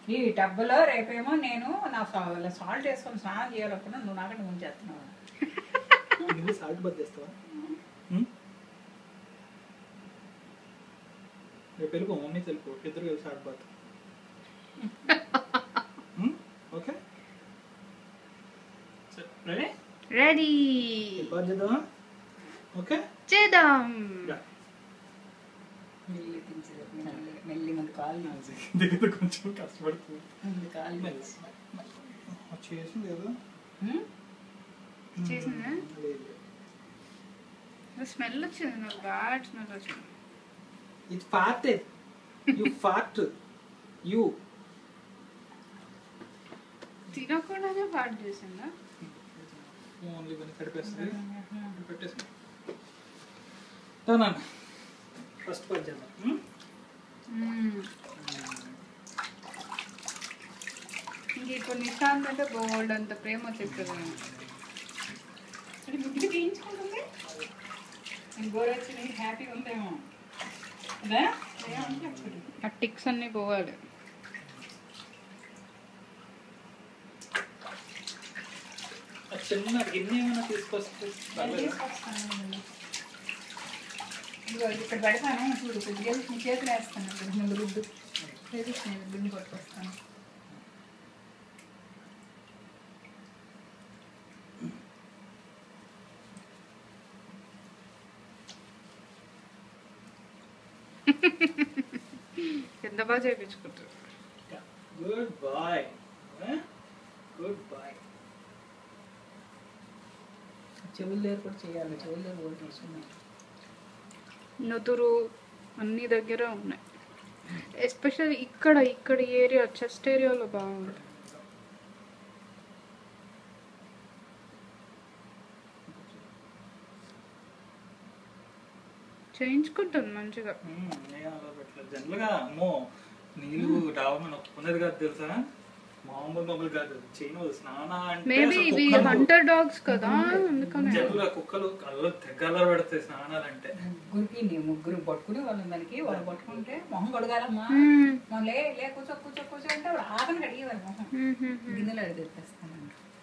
ఈ డబ్బులో రేపేమో నేను నా సాల్ట్ వేసుకొని స్నానం చేయాలనుకున్నా నువ్వు నాకంటే ముందు చేస్తున్నావు నువ్వు సాల్ట్ బద్ చేస్తావా ఉం? రేపు వెళ్ళిపో మమ్మీ వెళ్ళిపో ఇద్దరు కలిసి సాల్ట్ బద్ ఓకే రెడీ రెడీ బాగా చేద్దామా ఓకే చేద్దాం మెల్లి దించదు మెల్లి మెల్లి ముందు కాలు దగ్గర కొంచెం కష్టపడుతుంది ముందు కాలు చేసింది కదా ఉం? చేసిందా లేదు స్మెల్ వచ్చింది నాకు బ్యాడ్ స్మెల్ వచ్చింది ఇది ఫార్ట్ యు ఫార్ట్ యు తినకుండానే పాడు చేసిందా ఓన్లీ ఇవన్నీ కడిపేస్తుంది పెట్టేసి తన ఫస్ట్ పని చేద్దాం ఉం? ఇంక ఇప్పుడు నిశాంత్ అంటే బోల్డ్ అంత ప్రేమ వచ్చేస్తుంది అది ముద్దు గీయించుకుంటుంది నేను గోరు వచ్చి హ్యాపీగా ఉందేమో అదే ఏమంటే అప్పుడు ఆ టిక్స్ అన్నీ పోవాలి ఆ చిన్న గిన్నె ఏమైనా తీసుకొస్తే నేను పర్లేదా? తీసుకొస్తాను. ఇదిగో ఇక్కడ పెడతాను చూడు కొద్దిగా నీ చేతులు వేస్తాను ఇప్పుడు ముందు గుడ్డు లేదు నేను గుడ్డు పట్టుకొస్తాను ఎంత బాగా చేయించుకుంటారు గుడ్ బాయ్ గుడ్ బాయ్ చెవుల దగ్గర కూడా చేయాలి చెవుల దగ్గర కూడా తీసుకున్నాయి నుదురు అన్ని దగ్గర ఉన్నాయి ఎస్పెషల్ ఇక్కడ ఇక్కడ ఏరియా చెస్ట్ ఏరియాలో బాగుంది చేయించుకుంటుంది మంచిగా నేను అలా పెట్టలేదు జనరల్గా అమ్మో నీళ్ళు రావమని ఒప్పుకునేది కాదు తెలుసా మామూలు మామూలు కాదు చేయను స్నాన అంటే మేబీ అసలు ఇవి కుక్కలు- హంటర్ డాగ్స్ కదా అందుకనే జనరల్గా కుక్కలు కళ్ళు తెగ్గల పెడతాయి స్నానాలంటే ముగ్గురికి నీ ముగ్గురు పట్టుకుని వాళ్ళు దానికి వాళ్ళు పట్టుకుంటే మొహం కడగాలమ్మా మ్మ్. మనం లే లే కూర్చో కూర్చో కూర్చో అంటే వాడు ఆకని కడిగేవారు మొహం మ్మ్, మ్మ్, మ్మ్. గిన్నెలు అడిగి తెస్తానంట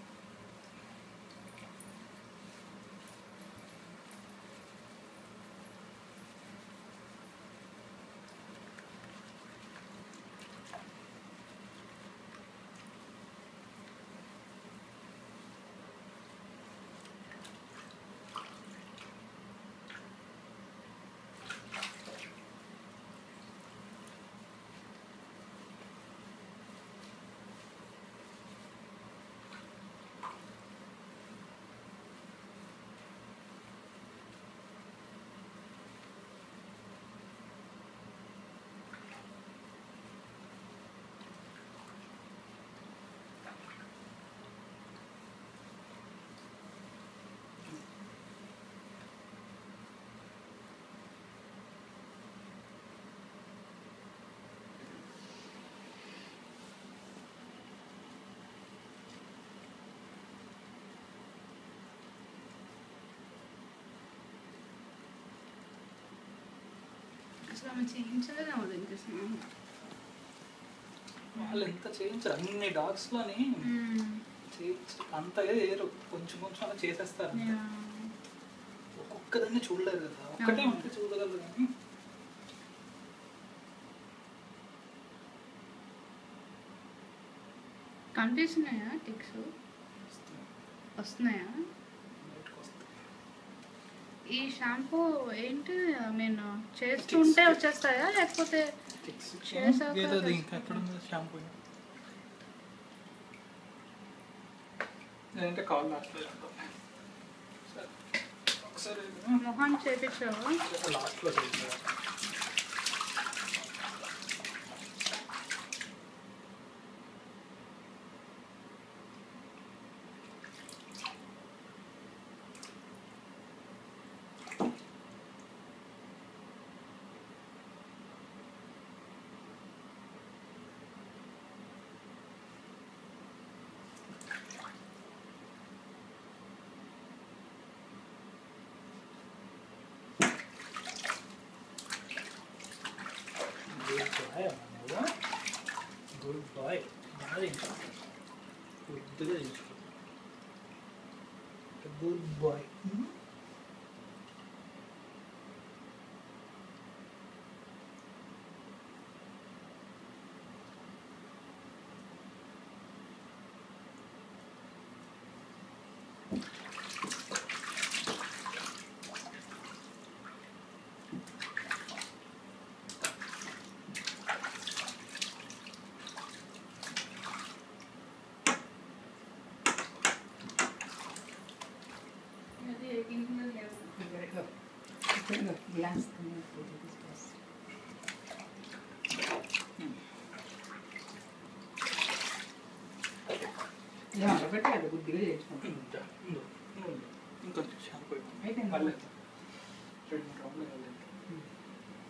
అసలు ఆమె చేయించలేదేమో దీనికి స్నానం. వాళ్ళు ఎంత చేయించారు అన్ని డాగ్స్ లోని మ్మ్. చేయించ అంతగా ఏరు కొంచెం కొంచెం అలా చేసేస్తారు అంతే. యా. ఒక్కొక్కదాన్ని చూడలేదు కదా ఒక్కటే అవును. ఉంటే చూడగలరు కానీ కనిపిస్తున్నాయా టిక్స్ వస్తున్నాయా బయటకు వస్తాయి. ఈ షాంపూ ఏంటి ఐ మీన్ చేస్తుంటే వచ్చేస్తాయా లేకపోతే Ticks. చేశాక ఏదో అది తెలుస్తుంది. ఇంకా ఎక్కడ ఉంది షాంపూ లేదంటే కాల్ లాస్ట్లో చేద్దాం సరే. ఒకసారి మొహం చేపించావా లాస్ట్లో చేద్దాం గుడ్ బాయ్ బాగా ఇంకా గుడ్డుగా తీసుకో గుడ్ బాయ్ అది ఇంట్లో లేవు ఇదిగో. ఇదిగో, గ్లాస్ తీసుకొస్తా. ఇలా ఉండబట్టి అది బుద్ధిగా చేసుకుంటాం ఇంకా ఇంకొంచెం షాంపూ అయితే పర్లేదు రెండు మూడు రౌండ్లు కాలేదు